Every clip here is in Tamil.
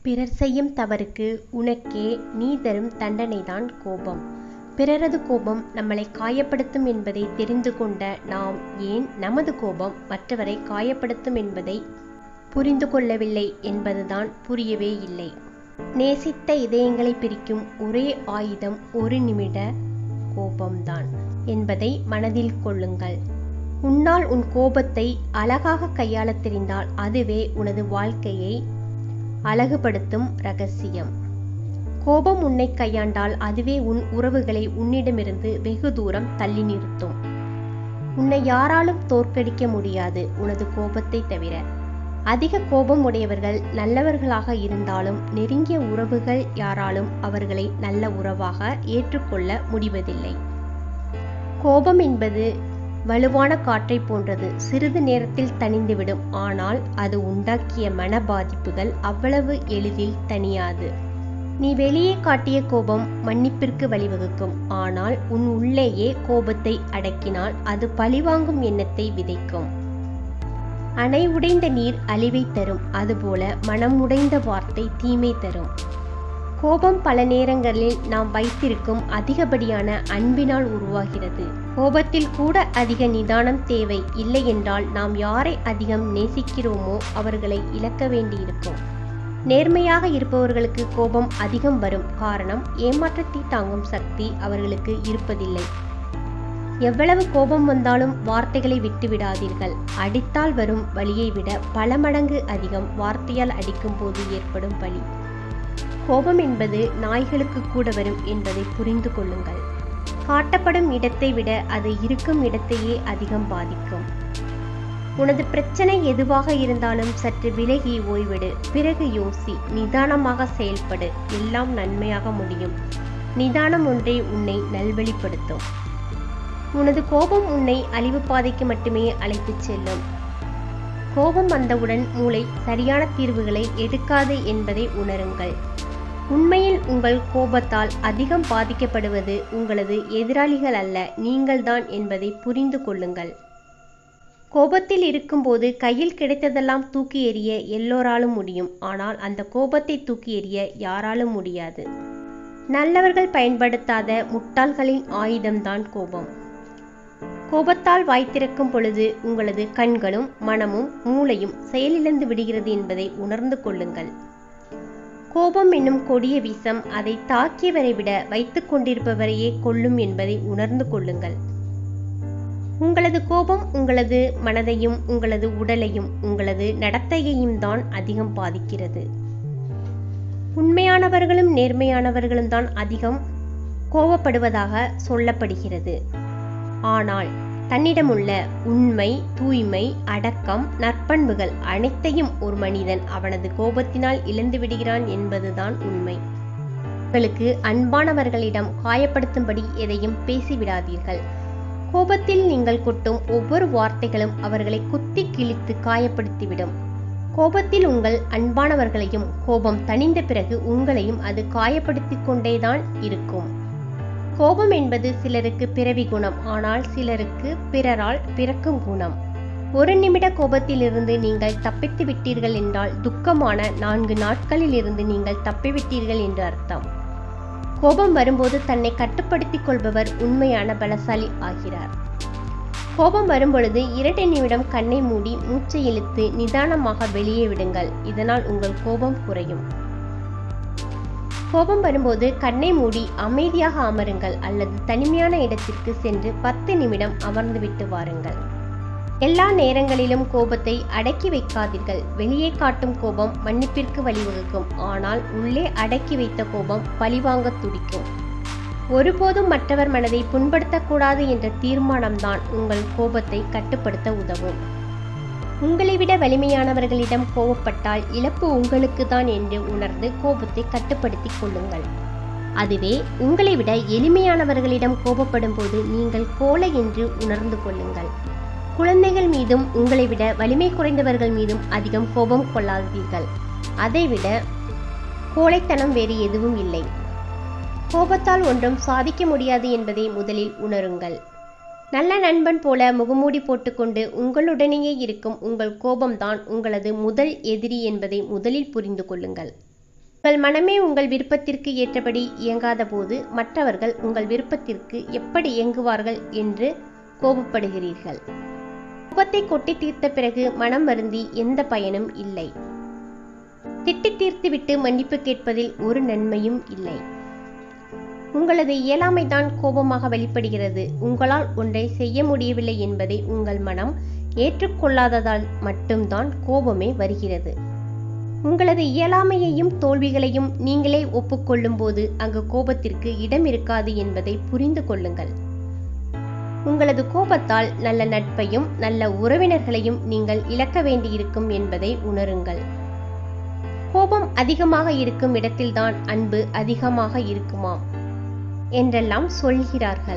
பிறர் செய்யும் தவறுக்கு உனக்கே நீ தரும் தண்டனைதான் கோபம் பிறரது கோபம் நம்மளை காயப்படுத்தும் என்பதை தெரிந்து கொண்ட நாம் ஏன் நமது கோபம் மற்றவரை காயப்படுத்தும் என்பதை புரிந்து கொள்ளவில்லை என்பதுதான் புரியவே இல்லை நேசித்த இதயங்களை பிரிக்கும் ஒரே ஆயுதம் ஒரு நிமிட கோபம்தான் என்பதை மனதில் கொள்ளுங்கள் உன்னால் உன் கோபத்தை அழகாக கையாளத் தெரிந்தால் அதுவே உனது வாழ்க்கையை அழகுபடுத்தும் ரகசியம் கோபம் உன்னை கையாண்டால் அதுவே உன் உறவுகளை உன்னிடமிருந்து வெகு தூரம் தள்ளி நிறுத்தும் உன்னை யாராலும் தோற்கடிக்க முடியாது உனது கோபத்தை தவிர அதிக கோபம் உடையவர்கள் நல்லவர்களாக இருந்தாலும் நெருங்கிய உறவுகள் யாராலும் அவர்களை நல்ல உறவாக ஏற்றுக்கொள்ள முடிவதில்லை கோபம் என்பது வலுவான காற்றை போன்றது சிறிது நேரத்தில் தணிந்துவிடும் ஆனால் அது உண்டாக்கிய மன பாதிப்புகள் அவ்வளவு எளிதில் தணியாது நீ வெளியே காட்டிய கோபம் மன்னிப்பிற்கு வழிவகுக்கும் ஆனால் உன் உள்ளேயே கோபத்தை அடக்கினால் அது பழிவாங்கும் எண்ணத்தை விதைக்கும் அணை உடைந்த நீர் அழிவை தரும் அதுபோல மனம் உடைந்த வார்த்தை தீமை தரும் கோபம் பல நேரங்களில் நாம் வைத்திருக்கும் அதிகப்படியான அன்பினால் உருவாகிறது கோபத்தில் கூட அதிக நிதானம் தேவை இல்லை என்றால் நாம் யாரை அதிகம் நேசிக்கிறோமோ அவர்களை இழக்க வேண்டியிருக்கும் நேர்மையாக இருப்பவர்களுக்கு கோபம் அதிகம் வரும் காரணம் ஏமாற்றத்தை தாங்கும் சக்தி அவர்களுக்கு இருப்பதில்லை எவ்வளவு கோபம் வந்தாலும் வார்த்தைகளை விட்டு விடாதீர்கள் அடித்தால் வரும் வலியை விட பல மடங்கு அதிகம் வார்த்தையால் அடிக்கும் போது ஏற்படும் வலி கோபம் என்பது நாய்களுக்கு கூட வரும் என்பதை புரிந்து கொள்ளுங்கள் காட்டப்படும் இடத்தை விட அது இருக்கும் இடத்தையே அதிகம் பாதிக்கும் உனது பிரச்சனை எதுவாக இருந்தாலும் சற்று விலகி ஓய்விடு பிறகு யோசி நிதானமாக செயல்படு எல்லாம் நன்மையாக முடியும் நிதானம் ஒன்றே உன்னை நல்வழிப்படுத்தும் உனது கோபம் உன்னை அழிவு பாதைக்கு மட்டுமே அழைத்துச் செல்லும் கோபம் வந்தவுடன் மூளை சரியான தீர்வுகளை எடுக்காது என்பதை உணருங்கள் உண்மையில் உங்கள் கோபத்தால் அதிகம் பாதிக்கப்படுவது உங்களது எதிராளிகள் அல்ல நீங்கள்தான் என்பதை புரிந்து கொள்ளுங்கள் கோபத்தில் இருக்கும்போது கையில் கிடைத்ததெல்லாம் தூக்கி எறிய எல்லோராலும் முடியும் ஆனால் அந்த கோபத்தை தூக்கி எறிய யாராலும் முடியாது நல்லவர்கள் பயன்படுத்தாத முட்டாள்களின் ஆயுதம்தான் கோபம் கோபத்தால் வாய் திறக்கும் பொழுது உங்களது கண்களும் மனமும் மூளையும் செயலிழந்து விடுகிறது என்பதை உணர்ந்து கொள்ளுங்கள் கோபம் என்னும் கொடிய விஷம் அதை தாக்கியவரை விட வைத்துக் கொண்டிருப்பவரையே கொல்லும் என்பதை உணர்ந்து கொள்ளுங்கள் உங்களது கோபம் உங்களது மனதையும் உங்களது உடலையும் உங்களது நடத்தையையும் தான் அதிகம் பாதிக்கிறது உண்மையானவர்களும் நேர்மையானவர்களும் தான் அதிகம் கோபப்படுவதாக சொல்லப்படுகிறது ஆனால் தன்னிடமுள்ள உண்மை தூய்மை அடக்கம் நற்பண்புகள் அனைத்தையும் ஒரு மனிதன் அவனது கோபத்தினால் இழந்து விடுகிறான் என்பதுதான் உண்மை உங்களுக்கு அன்பானவர்களிடம் காயப்படுத்தும்படி எதையும் பேசிவிடாதீர்கள் கோபத்தில் நீங்கள் கொட்டும் ஒவ்வொரு வார்த்தைகளும் அவர்களை குத்தி கிழித்து காயப்படுத்திவிடும் கோபத்தில் உங்கள் அன்பானவர்களையும் கோபம் தணிந்த பிறகு உங்களையும் அது காயப்படுத்தி கொண்டேதான் இருக்கும் கோபம் என்பது சிலருக்கு பிறவி குணம் ஆனால் சிலருக்கு பிறரால் பிறக்கும் குணம் ஒரு நிமிட கோபத்திலிருந்து நீங்கள் தப்பித்து விட்டீர்கள் என்றால் துக்கமான நான்கு நாட்களில் இருந்து நீங்கள் தப்பிவிட்டீர்கள் என்று அர்த்தம் கோபம் வரும்போது தன்னை கட்டுப்படுத்திக் கொள்பவர் உண்மையான பலசாலி ஆகிறார் கோபம் வரும்பொழுது இரண்டு நிமிடம் கண்ணை மூடி மூச்சை இழுத்து நிதானமாக வெளியே விடுங்கள் இதனால் உங்கள் கோபம் குறையும் கோபம் வரும்போது கண்ணை மூடி அமைதியாக அமருங்கள் அல்லது தனிமையான இடத்திற்கு சென்று பத்து நிமிடம் அமர்ந்துவிட்டு வாருங்கள் எல்லா நேரங்களிலும் கோபத்தை அடக்கி வைக்காதீர்கள் வெளியே காட்டும் கோபம் மன்னிப்பிற்கு வழிவகுக்கும் ஆனால் உள்ளே அடக்கி வைத்த கோபம் பழிவாங்க துடிக்கும் ஒருபோதும் மற்றவர் மனதை புண்படுத்தக்கூடாது என்ற தீர்மானம்தான் உங்கள் கோபத்தை கட்டுப்படுத்த உதவும் உங்களை விட வலிமையானவர்களிடம் கோபப்பட்டால் இழப்பு உங்களுக்கு தான் என்று உணர்ந்து கோபத்தை கட்டுப்படுத்தி கொள்ளுங்கள் அதுவே உங்களை விட எளிமையானவர்களிடம் கோபப்படும் போது நீங்கள் கோலை என்று உணர்ந்து கொள்ளுங்கள் குழந்தைகள் மீதும் உங்களை விட வலிமை குறைந்தவர்கள் மீதும் அதிகம் கோபம் கொள்ளாதீர்கள் அதைவிட கோழைத்தனம் வேறு எதுவும் இல்லை கோபத்தால் ஒன்றும் சாதிக்க முடியாது என்பதை முதலில் உணருங்கள் நல்ல நண்பன் போல முகமூடி போட்டுக்கொண்டு உங்களுடனேயே இருக்கும் உங்கள் கோபம்தான் உங்களது முதல் எதிரி என்பதை முதலில் புரிந்து கொள்ளுங்கள் உங்கள் மனமே உங்கள் விருப்பத்திற்கு ஏற்றபடி இயங்காத போது மற்றவர்கள் உங்கள் விருப்பத்திற்கு எப்படி இயங்குவார்கள் என்று கோபப்படுகிறீர்கள் கோபத்தை கொட்டி தீர்த்த பிறகு மனம் வருந்தி எந்த பயனும் இல்லை திட்டி தீர்த்துவிட்டு மன்னிப்பு கேட்பதில் ஒரு நன்மையும் இல்லை உங்களது இயலாமைதான் கோபமாக வெளிப்படுகிறது உங்களால் ஒன்றை செய்ய முடியவில்லை என்பதை உங்கள் மனம் ஏற்றுக்கொள்ளாததால் மட்டும்தான் கோபமே வருகிறது உங்களது இயலாமையையும் தோல்விகளையும் நீங்களே ஒப்புக்கொள்ளும் போது அங்கு கோபத்திற்கு இடம் இருக்காது என்பதை புரிந்து கொள்ளுங்கள் உங்களது கோபத்தால் நல்ல நட்பையும் நல்ல உறவினர்களையும் நீங்கள் இழக்க வேண்டியிருக்கும் என்பதை உணருங்கள் கோபம் அதிகமாக இருக்கும் இடத்தில்தான் அன்பு அதிகமாக இருக்குமாம் என்றெல்லாம் சொல்கிறார்கள்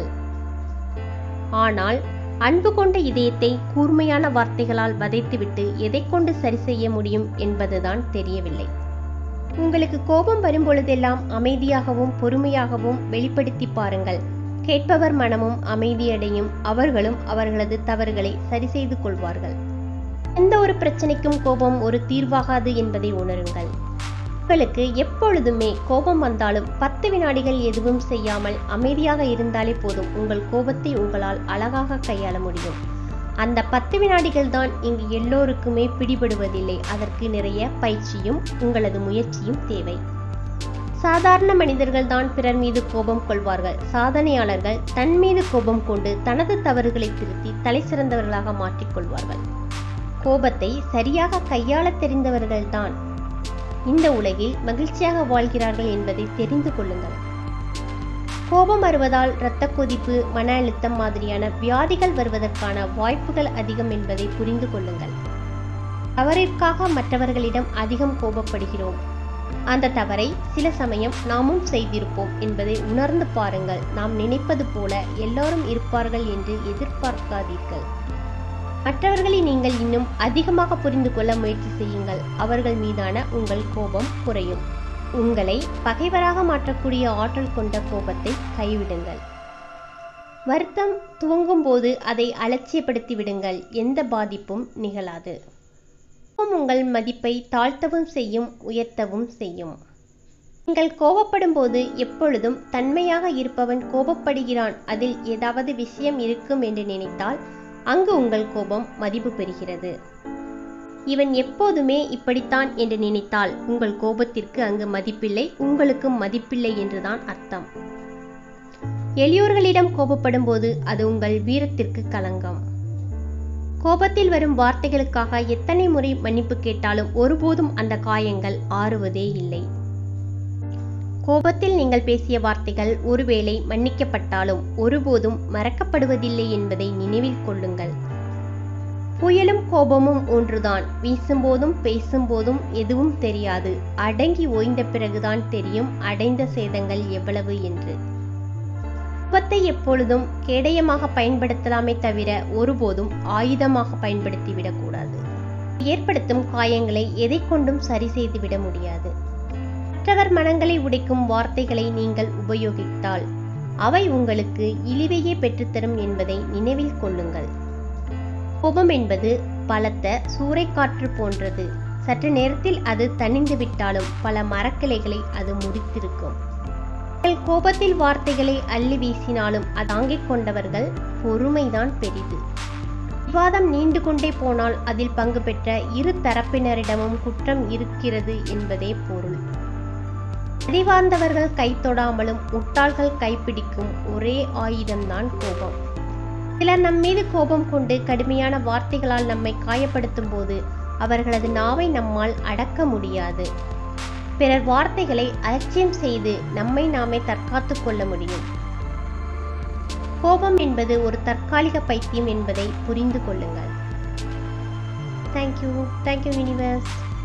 ஆனால் அன்பு கொண்ட இதயத்தை கூர்மையான வார்த்தைகளால் வதைத்துவிட்டு எதை கொண்டு சரி செய்ய முடியும் என்பதுதான் தெரியவில்லை உங்களுக்கு கோபம் வரும்பொழுதெல்லாம் அமைதியாகவும் பொறுமையாகவும் வெளிப்படுத்தி பாருங்கள் கேட்பவர் மனமும் அமைதியடையும் அவர்களும் அவர்களது தவறுகளை சரி செய்து கொள்வார்கள் எந்த ஒரு பிரச்சனைக்கும் கோபம் ஒரு தீர்வாகாது என்பதை உணருங்கள் உங்களுக்கு எப்பொழுதுமே கோபம் வந்தாலும் பத்து வினாடிகள் எதுவும் செய்யாமல் அமைதியாக இருந்தாலே போதும் உங்கள் கோபத்தை உங்களால் அழகாக கையாள முடியும் அந்த பத்து வினாடிகள் தான் இங்கு எல்லோருக்குமே பிடிபடுவதில்லை அதற்கு நிறைய பயிற்சியும் உங்களது முயற்சியும் தேவை சாதாரண மனிதர்கள் தான் பிறர் மீது கோபம் கொள்வார்கள் சாதனையாளர்கள் தன் மீது கோபம் கொண்டு தனது தவறுகளை திருத்தி தலை சிறந்தவர்களாக மாற்றிக்கொள்வார்கள் கோபத்தை சரியாக கையாள தெரிந்தவர்கள்தான் இந்த உலகில் மகிழ்ச்சியாக வாழ்கிறார்கள் என்பதை தெரிந்து கொள்ளுங்கள் கோபம் வருவதால் இரத்த கொதிப்பு மன அழுத்தம் மாதிரியான வியாதிகள் வருவதற்கான வாய்ப்புகள் அதிகம் என்பதை புரிந்து கொள்ளுங்கள் தவறிற்காக மற்றவர்களிடம் அதிகம் கோபப்படுகிறோம் அந்த தவறை சில சமயம் நாமும் செய்திருப்போம் என்பதை உணர்ந்து பாருங்கள் நாம் நினைப்பது போல எல்லாரும் இருப்பார்கள் என்று எதிர்பார்க்காதீர்கள் மற்றவர்களை நீங்கள் இன்னும் அதிகமாக புரிந்து கொள்ள முயற்சி செய்யுங்கள் அவர்கள் மீதான உங்கள் கோபம் குறையும் உங்களை பகைவராக மாற்றக்கூடிய ஆற்றல் கொண்ட கோபத்தை கைவிடுங்கள் வருத்தம் துவங்கும் போது அதை அலட்சியப்படுத்தி விடுங்கள் எந்த பாதிப்பும் நிகழாது கோபம் உங்கள் மதிப்பை தாழ்த்தவும் செய்யும் உயர்த்தவும் செய்யும் நீங்கள் கோபப்படும் போது எப்பொழுதும் தன்மையாக இருப்பவன் கோபப்படுகிறான் அதில் ஏதாவது விஷயம் இருக்கும் என்று நினைத்தால் அங்கு உங்கள் கோபம் மதிப்பு பெறுகிறது இவன் எப்போதுமே இப்படித்தான் என்று நினைத்தால் உங்கள் கோபத்திற்கு அங்கு மதிப்பில்லை உங்களுக்கும் மதிப்பில்லை என்றுதான் அர்த்தம் எளியோர்களிடம் கோபப்படும் போது அது உங்கள் வீரத்திற்கு களங்கம் கோபத்தில் வரும் வார்த்தைகளுக்காக எத்தனை முறை மன்னிப்பு கேட்டாலும் ஒருபோதும் அந்த காயங்கள் ஆறுவதே இல்லை கோபத்தில் நீங்கள் பேசிய வார்த்தைகள் ஒருவேளை மன்னிக்கப்பட்டாலும் ஒருபோதும் மறக்கப்படுவதில்லை என்பதை நினைவில் கொள்ளுங்கள் புயலும் கோபமும் ஒன்றுதான் வீசும்போதும் பேசும்போதும் எதுவும் தெரியாது அடங்கி ஓய்ந்த பிறகுதான் தெரியும் அடைந்த சேதங்கள் எவ்வளவு என்று கோபத்தை எப்பொழுதும் கேடயமாக பயன்படுத்தலாமே தவிர ஒருபோதும் ஆயுதமாக பயன்படுத்திவிடக்கூடாது ஏற்படுத்தும் காயங்களை எதை கொண்டும் சரி செய்துவிட முடியாது மற்றவர் மனங்களை உடைக்கும் வார்த்தைகளை நீங்கள் உபயோகித்தால் அவை உங்களுக்கு இழிவையே பெற்றுத்தரும் என்பதை நினைவில் கொள்ளுங்கள் கோபம் என்பது பலத்த சூறைக்காற்று போன்றது சற்று நேரத்தில் அது தணிந்து விட்டாலும் பல மரக்கிளைகளை அது முறித்திருக்கும் நீங்கள் கோபத்தில் வார்த்தைகளை அள்ளி வீசினாலும் தாங்கிக் கொண்டவர்கள் பொறுமைதான் பெரிது விவாதம் நீண்டு கொண்டே போனால் அதில் பங்கு பெற்ற இரு தரப்பினரிடமும் குற்றம் இருக்கிறது என்பதே பொருள் அறிவார்ந்தவர்கள் கை தொடாமலும் முட்டாள்கள் கைப்பிடிக்கும் ஒரே ஆயுதம்தான் கோபம் சிலர் நம் மீது கோபம் கொண்டு கடுமையான வார்த்தைகளால் நம்மை காயப்படுத்தும் போது அவர்களது நாவை நம்மால் அடக்க முடியாது பிறர் வார்த்தைகளை அலட்சியம் செய்து நம்மை நாமே தற்காத்துக் கொள்ள முடியும் கோபம் என்பது ஒரு தற்காலிக பைத்தியம் என்பதை புரிந்து கொள்ளுங்கள் தேங்க்யூ தேங்க்யூ யூனிவர்ஸ்